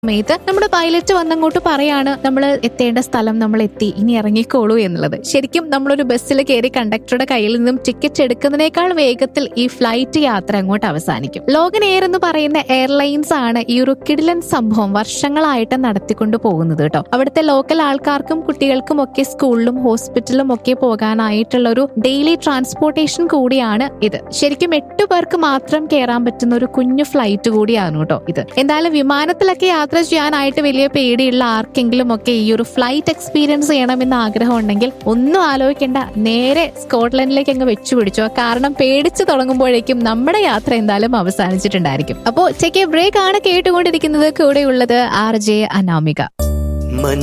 സമയത്ത് നമ്മുടെ പൈലറ്റ് വന്നങ്ങോട്ട് പറയാണ് നമ്മൾ എത്തേണ്ട സ്ഥലം നമ്മൾ എത്തി ഇനി ഇറങ്ങിക്കോളൂ എന്നുള്ളത് ശരിക്കും നമ്മളൊരു ബസ്സിൽ കയറി കണ്ടക്ടറുടെ കയ്യിൽ നിന്നും ടിക്കറ്റ് എടുക്കുന്നതിനേക്കാൾ വേഗത്തിൽ ഈ ഫ്ലൈറ്റ് യാത്ര അങ്ങോട്ട് അവസാനിക്കും ലോകൻ എയർ എന്ന് പറയുന്ന എയർലൈൻസ് ആണ് ഈ ഒരു കിടിലൻ സംഭവം വർഷങ്ങളായിട്ട് നടത്തിക്കൊണ്ട് പോകുന്നത് കേട്ടോ അവിടുത്തെ ലോക്കൽ ആൾക്കാർക്കും കുട്ടികൾക്കും ഒക്കെ സ്കൂളിലും ഹോസ്പിറ്റലിലും ഒക്കെ പോകാനായിട്ടുള്ള ഒരു ഡെയിലി ട്രാൻസ്പോർട്ടേഷൻ കൂടിയാണ് ഇത് ശരിക്കും എട്ട് പേർക്ക് മാത്രം കയറാൻ പറ്റുന്ന ഒരു കുഞ്ഞു ഫ്ലൈറ്റ് കൂടിയാണ് കേട്ടോ ഇത് എന്തായാലും വിമാനത്തിലൊക്കെ യാത്ര ചെയ്യാനായിട്ട് വലിയ പേടിയുള്ള ആർക്കെങ്കിലും ഒക്കെ ഈ ഒരു ഫ്ലൈറ്റ് എക്സ്പീരിയൻസ് ചെയ്യണമെന്ന് ആഗ്രഹം ഉണ്ടെങ്കിൽ ഒന്നും ആലോചിക്കേണ്ട നേരെ സ്കോട്ട്ലൻഡിലേക്ക് അങ്ങ് വെച്ചു പിടിച്ചോ കാരണം പേടിച്ചു തുടങ്ങുമ്പോഴേക്കും നമ്മുടെ യാത്ര എന്തായാലും അവസാനിച്ചിട്ടുണ്ടായിരിക്കും അപ്പോ ചെക്ക് ബ്രേക്ക് ആണ് കേട്ടുകൊണ്ടിരിക്കുന്നത് കൂടെയുള്ളത് ആർ ജെ അനാമിക